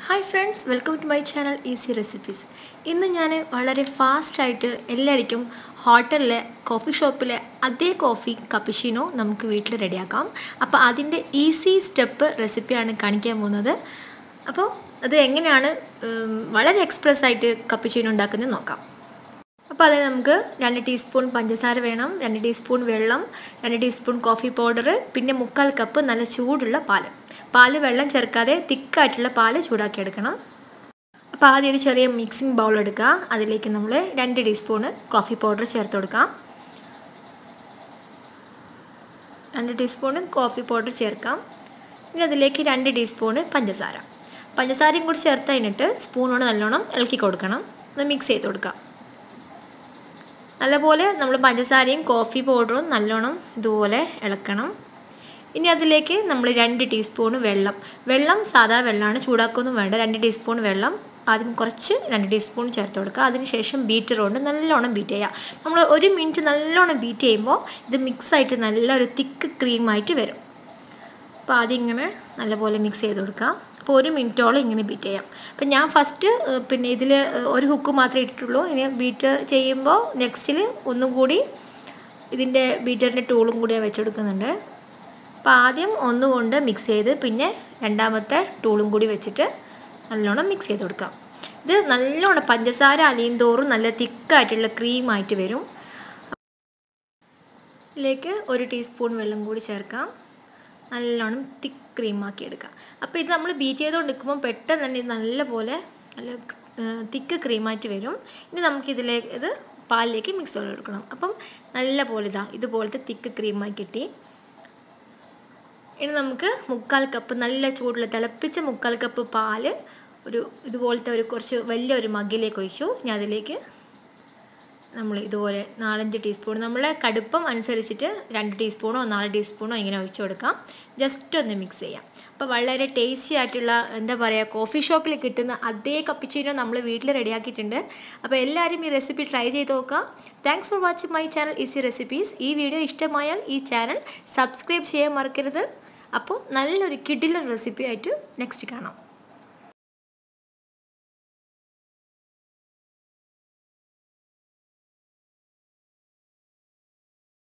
hi friends welcome to my channel Easy Recipes ഇന്ന് ഞാൻ വളരെ ഫാസ്റ്റായിട്ട് എല്ലാവർക്കും ഹോട്ടലിലെ കോഫി ഷോപ്പിലെ അതേ കോഫി കപ്പിഷിനോ നമുക്ക് വീട്ടിൽ റെഡിയാക്കാം അപ്പോൾ അതിൻ്റെ ഈസി സ്റ്റെപ്പ് റെസിപ്പിയാണ് കാണിക്കാൻ പോകുന്നത് അപ്പോൾ അത് എങ്ങനെയാണ് ഉം, വളരെ എക്സ്പ്രസ് ആയിട്ട് കപ്പിച്ചിനോ ഉണ്ടാക്കുന്നത് നോക്കാം അപ്പോൾ അതിന് നമുക്ക് രണ്ട് ടീസ്പൂൺ പഞ്ചസാര വേണം രണ്ട് ടീസ്പൂൺ വെള്ളം രണ്ട് ടീസ്പൂൺ കോഫി പൗഡർ പിന്നെ മുക്കാൽ കപ്പ് നല്ല ചൂടുള്ള പാല് പാല് വെള്ളം ചേർക്കാതെ തിക്കായിട്ടുള്ള പാല് ചൂടാക്കിയെടുക്കണം അപ്പോൾ ആദ്യം ഒരു ചെറിയ മിക്സിംഗ് ബൗൾ എടുക്കുക അതിലേക്ക് നമ്മൾ രണ്ട് ടീസ്പൂണ് കോഫി പൗഡർ ചേർത്ത് കൊടുക്കാം രണ്ട് ടീസ്പൂണ് കോഫി പൗഡർ ചേർക്കാം ഇനി അതിലേക്ക് രണ്ട് ടീസ്പൂണ് പഞ്ചസാര പഞ്ചസാരയും കൂടി ചേർത്ത് കഴിഞ്ഞിട്ട് സ്പൂണോട് നല്ലോണം ഇളക്കി കൊടുക്കണം ഒന്ന് മിക്സ് ചെയ്ത് കൊടുക്കാം നല്ലപോലെ നമ്മൾ പഞ്ചസാരയും കോഫി പൗഡറും നല്ലോണം ഇതുപോലെ ഇളക്കണം ഇനി അതിലേക്ക് നമ്മൾ രണ്ട് ടീസ്പൂൺ വെള്ളം വെള്ളം സാധാ വെള്ളമാണ് ചൂടാക്കൊന്നും വേണ്ട രണ്ട് ടീസ്പൂൺ വെള്ളം ആദ്യം കുറച്ച് രണ്ട് ടീസ്പൂൺ ചേർത്ത് കൊടുക്കുക അതിനുശേഷം ബീറ്റർ കൊണ്ട് നല്ലോണം ബീറ്റ് ചെയ്യുക നമ്മൾ ഒരു മിനിറ്റ് നല്ലോണം ബീറ്റ് ചെയ്യുമ്പോൾ ഇത് മിക്സായിട്ട് നല്ലൊരു തിക്ക് ക്രീമായിട്ട് വരും അപ്പോൾ ആദ്യം ഇങ്ങനെ നല്ലപോലെ മിക്സ് ചെയ്ത് കൊടുക്കാം അപ്പോൾ ഒരു മിനിറ്റോളം ഇങ്ങനെ ബീറ്റ് ചെയ്യാം അപ്പോൾ ഞാൻ ഫസ്റ്റ് പിന്നെ ഇതിൽ ഒരു ഹുക്ക് മാത്രമേ ഇട്ടിട്ടുള്ളൂ ഇനി ബീറ്റ് ചെയ്യുമ്പോൾ നെക്സ്റ്റിൽ ഒന്നും കൂടി ഇതിൻ്റെ ബീറ്ററിൻ്റെ ടൂളും കൂടി ഞാൻ വെച്ചെടുക്കുന്നുണ്ട് അപ്പോൾ ആദ്യം ഒന്നുകൊണ്ട് മിക്സ് ചെയ്ത് പിന്നെ രണ്ടാമത്തെ ടൂളും കൂടി വെച്ചിട്ട് നല്ലോണം മിക്സ് ചെയ്ത് കൊടുക്കാം ഇത് നല്ലോണം പഞ്ചസാര അലിയും തോറും നല്ല തിക്കായിട്ടുള്ള ക്രീമായിട്ട് വരും ഇതിലേക്ക് ഒരു ടീസ്പൂൺ വെള്ളം കൂടി ചേർക്കാം നല്ലോണം തിക്ക് ക്രീമാക്കി എടുക്കാം അപ്പോൾ ഇത് നമ്മൾ ബീറ്റ് ചെയ്തുകൊണ്ട് നിൽക്കുമ്പോൾ പെട്ടെന്ന് തന്നെ ഇത് നല്ലപോലെ നല്ല തിക്ക് ക്രീമായിട്ട് വരും ഇനി നമുക്കിതിലേക്ക് ഇത് പാലിലേക്ക് മിക്സ് ചെയ്ത് കൊടുക്കണം അപ്പം നല്ല പോലെ ഇതാ ഇതുപോലത്തെ തിക്ക് ക്രീമായി കിട്ടി ഇനി നമുക്ക് മുക്കാൽ കപ്പ് നല്ല ചൂടുള്ള തിളപ്പിച്ച മുക്കാൽ കപ്പ് പാല് ഒരു ഇതുപോലത്തെ ഒരു കുറച്ച് വലിയൊരു മഗ്ഗിലേക്ക് ഒഴിച്ചു ഞാൻ അതിലേക്ക് നമ്മൾ ഇതുപോലെ നാലഞ്ച് ടീസ്പൂൺ നമ്മളെ കടുപ്പം അനുസരിച്ചിട്ട് രണ്ട് ടീസ്പൂണോ നാല് ടീസ്പൂണോ ഇങ്ങനെ ഒഴിച്ചു കൊടുക്കാം ജസ്റ്റ് ഒന്ന് മിക്സ് ചെയ്യാം അപ്പോൾ വളരെ ടേസ്റ്റി ആയിട്ടുള്ള എന്താ പറയുക കോഫി ഷോപ്പിൽ കിട്ടുന്ന അതേ കപ്പിച്ചീനോ നമ്മൾ വീട്ടിൽ റെഡിയാക്കിയിട്ടുണ്ട് അപ്പോൾ എല്ലാവരും ഈ റെസിപ്പി ട്രൈ ചെയ്ത് നോക്കാം thanks for watching my channel Easy Recipes ഈ വീഡിയോ ഇഷ്ടമായാൽ ഈ ചാനൽ സബ്സ്ക്രൈബ് ചെയ്യാൻ മറക്കരുത് അപ്പോൾ നല്ലൊരു കിഡിലൻ റെസിപ്പി ആയിട്ട് നെക്സ്റ്റ് കാണാം